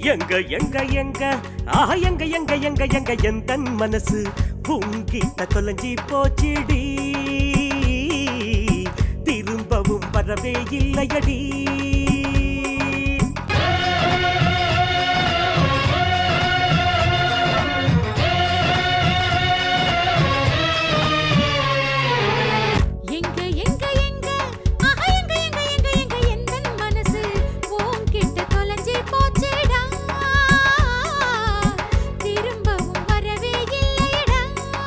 எங்க எங்க எங்க ஆஹா எங்க எங்க எங்க எங்க எந்த மனசு உங்கிட்ட தொலைஞ்சி போச்சிடி திரும்பவும் வரவே இல்லையடி எங்க எங்க எங்க ஆஹா எங்க எங்க எங்க எங்க எந்தன் மனசு உன்கிட்ட தொலைஞ்சு போச்சுடா திரும்பவும் வரவே இல்லையடா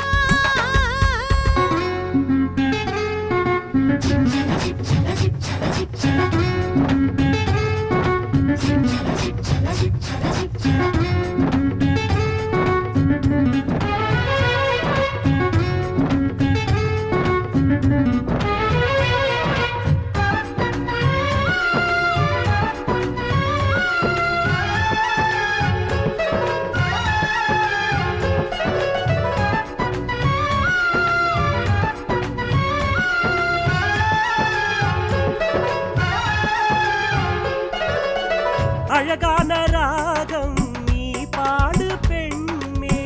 அழகான ராகம் நீ பாடு பெண்ணே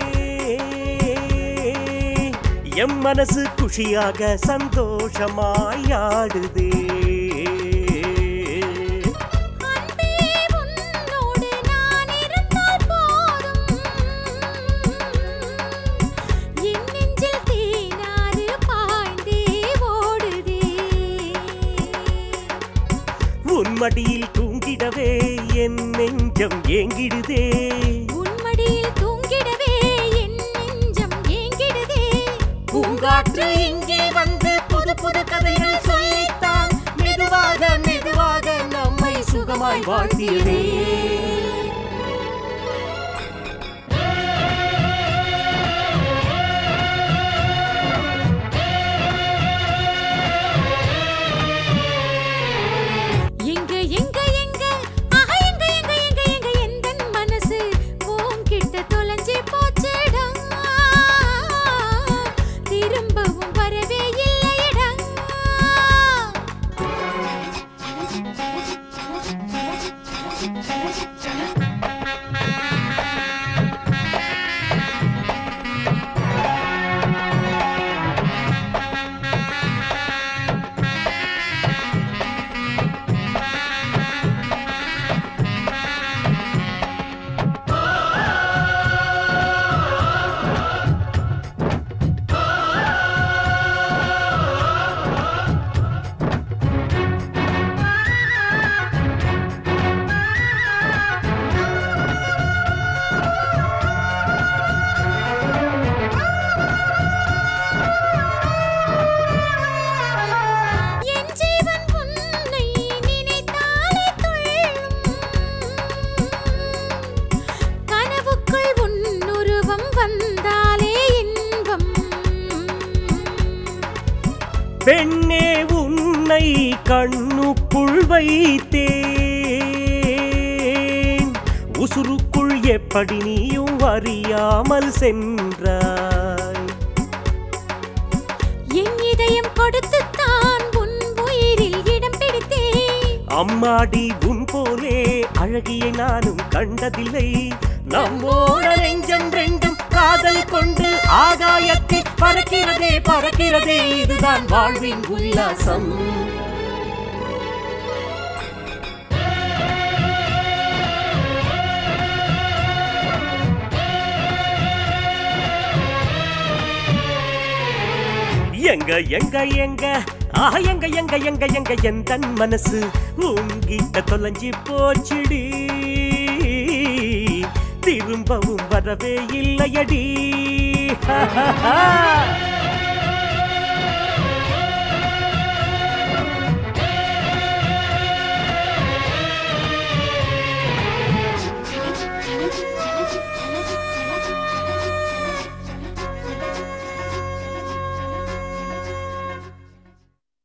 எம் மனசு குஷியாக சந்தோஷமாய் ஆடுதே அன்பே உன்னோடு நான் இருந்தால் போதும் என் நெஞ்சில் தேனாறு பாய்ந்தே ஓடுதே உன் மடியில் தூங்கிடவே என் நெஞ்சம் ஏங்கிடுதே உன் மடியில் தூங்கிடவே என் நெஞ்சம் ஏங்கிடுதே பூங்காற்று இங்கே வந்து புது புது கதைகள் சொல்லித்தான் மெதுவாக மெதுவாக நம்மை சுகமாய் வாழ்த்தியதே எங்க எங்க எங்க ஆஹா எங்க எங்க எங்க எங்க எந்தன் மனசு உன்கிட்ட தொலைஞ்சு போச்சுடா திரும்பவும் வரவே இல்லையடா என் ஜீவன் உன்னை நினைத்தாலே துள்ளும் கனவுக்குள் உன் உருவம் வந்தாலே இன்பம் பெண்ணே உன்னை கண்ணுக்குள் வைத்தேன் உசுருக்குள் எப்படி நீயும் அறியாமல் சென்றாய் என் இதயம் கொடுத்துத்தான் உன் உயிரில் இடம் பிடித்தேன் அம்மாடி உன் போலே அழகியை நானும் கண்டதில்லை நம்மோட நெஞ்சம் ரெண்டும் காதல் கொண்டு ஆகாயத்தில் பறக்கிறதே பறக்கிறதே இதுதான் வாழ்வின் உல்லாசம் எங்க எங்க எங்க ஆஹா எங்க எங்க எங்க எங்க எந்த மனசு உங்கிட்ட தொலைஞ்சி போச்சுடி திரும்பவும் வரவே இல்லையடி